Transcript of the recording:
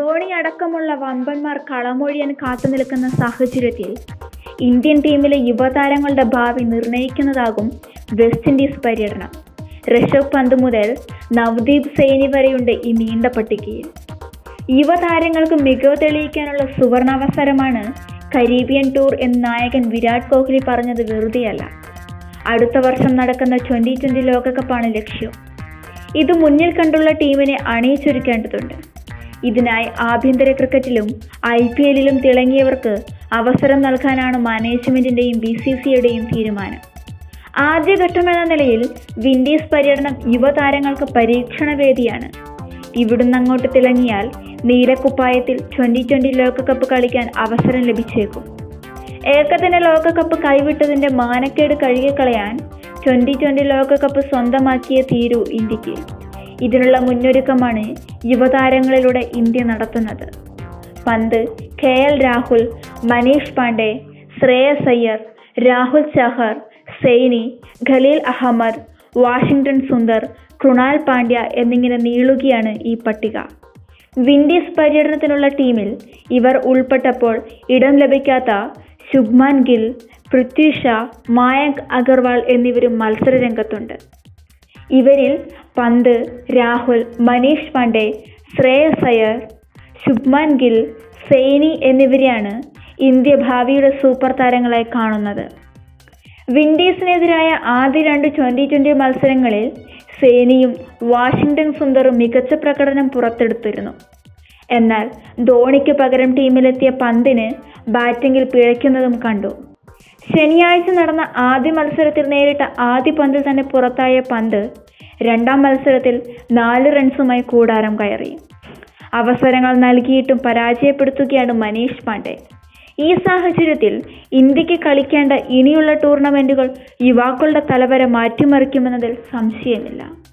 ധോണി അടക്കമുള്ള വമ്പന്മാർ കളമൊഴിയാൻ കാത്തുനിൽക്കുന്ന സാഹചര്യത്തിൽ ഇന്ത്യൻ ടീമിലെ യുവതാരങ്ങളുടെ ഭാവി നിർണയിക്കുന്നതാകും വെസ്റ്റ് ഇൻഡീസ് പര്യടനം ഋഷഭ് പന്ത് മുതൽ നവദീപ് സൈനി വരെയുണ്ട് ഈ നീണ്ട പട്ടികയിൽ യുവതാരങ്ങൾക്ക് മികവ് തെളിയിക്കാനുള്ള സുവർണാവസരമാണ് കരീബിയൻ ടൂർ എന്ന് നായകൻ വിരാട് കോഹ്ലി പറഞ്ഞത് വെറുതെയല്ല അടുത്ത വർഷം നടക്കുന്ന ട്വൻ്റി ട്വൻ്റി ലോകകപ്പാണ് ലക്ഷ്യം ഇത് മുന്നിൽ കണ്ടുള്ള ടീമിനെ അണിയിച്ചൊരുക്കേണ്ടതുണ്ട് ഇതിനായി ആഭ്യന്തര ക്രിക്കറ്റിലും ഐ പി എല്ലിലും തിളങ്ങിയവർക്ക് അവസരം നൽകാനാണ് മാനേജ്മെന്റിന്റെയും ബി സി സിയുടെയും തീരുമാനം ആദ്യഘട്ടമെന്ന നിലയിൽ വിൻഡീസ് പര്യടനം യുവതാരങ്ങൾക്ക് പരീക്ഷണവേദിയാണ് ഇവിടുന്ന് അങ്ങോട്ട് തിളങ്ങിയാൽ നീലക്കുപ്പായത്തിൽ ട്വൻ്റി ട്വൻ്റി ലോകകപ്പ് കളിക്കാൻ അവസരം ലഭിച്ചേക്കും ഏകദിന ലോകകപ്പ് കൈവിട്ടതിന്റെ മാനക്കേട് കഴുകിക്കളയാൻ ട്വൻ്റി ട്വൻ്റി ലോകകപ്പ് സ്വന്തമാക്കിയ തീരൂ ഇന്ത്യക്ക് ഇതിനുള്ള മുന്നൊരുക്കമാണ് യുവതാരങ്ങളിലൂടെ ഇന്ത്യ നടത്തുന്നത് Pant K L Rahul Manish Pandey Shreyas Iyer Rahul Chahar Saini Khaleel Ahmed Washington Sundar Krunal Pandya എന്നിങ്ങനെ നീളുകയാണ് ഈ പട്ടിക വിൻഡീസ് പര്യടനത്തിനുള്ള ടീമിൽ ഇവർ ഉൾപ്പെട്ടപ്പോൾ ഇടം ലഭിക്കാത്ത ശുഭ്മാൻ ഗിൽ പൃഥ്വി ഷാ മായങ്ക് അഗർവാൾ എന്നിവരും മത്സരരംഗത്തുണ്ട് ഇവരിൽ പന്ത് രാഹുൽ മനീഷ് പാണ്ഡെ ശ്രേയസ് അയ്യർ ശുഭ്മാൻ ഗിൽ സൈനി എന്നിവരെയാണ് ഇന്ത്യ ഭാവിയുടെ സൂപ്പർ താരങ്ങളായി കാണുന്നത് വിൻഡീസിനെതിരായ ആദ്യ രണ്ട് ട്വൻ്റി ട്വൻ്റി മത്സരങ്ങളിൽ സേനിയും വാഷിംഗ്ടൺ സുന്ദറും മികച്ച പ്രകടനം പുറത്തെടുത്തിരുന്നു എന്നാൽ ധോണിക്ക് പകരം ടീമിലെത്തിയ പന്തിന് ബാറ്റിംഗിൽ പിഴയ്ക്കുന്നതും കണ്ടു ശനിയാഴ്ച നടന്ന ആദ്യ മത്സരത്തിൽ നേരിട്ട ആദ്യ പന്തിൽ തന്നെ പുറത്തായ പന്ത് രണ്ടാം മത്സരത്തിൽ നാല് റൺസുമായി കൂടാരം കയറി അവസരങ്ങൾ നൽകിയിട്ടും പരാജയപ്പെടുത്തുകയാണ് മനീഷ് പാണ്ഡെ ഈ സാഹചര്യത്തിൽ ഇന്ത്യക്ക് കളിക്കേണ്ട ഇനിയുള്ള ടൂർണമെന്റുകൾ യുവാക്കളുടെ തലവര മാറ്റിമറിക്കുമെന്നതിൽ സംശയമില്ല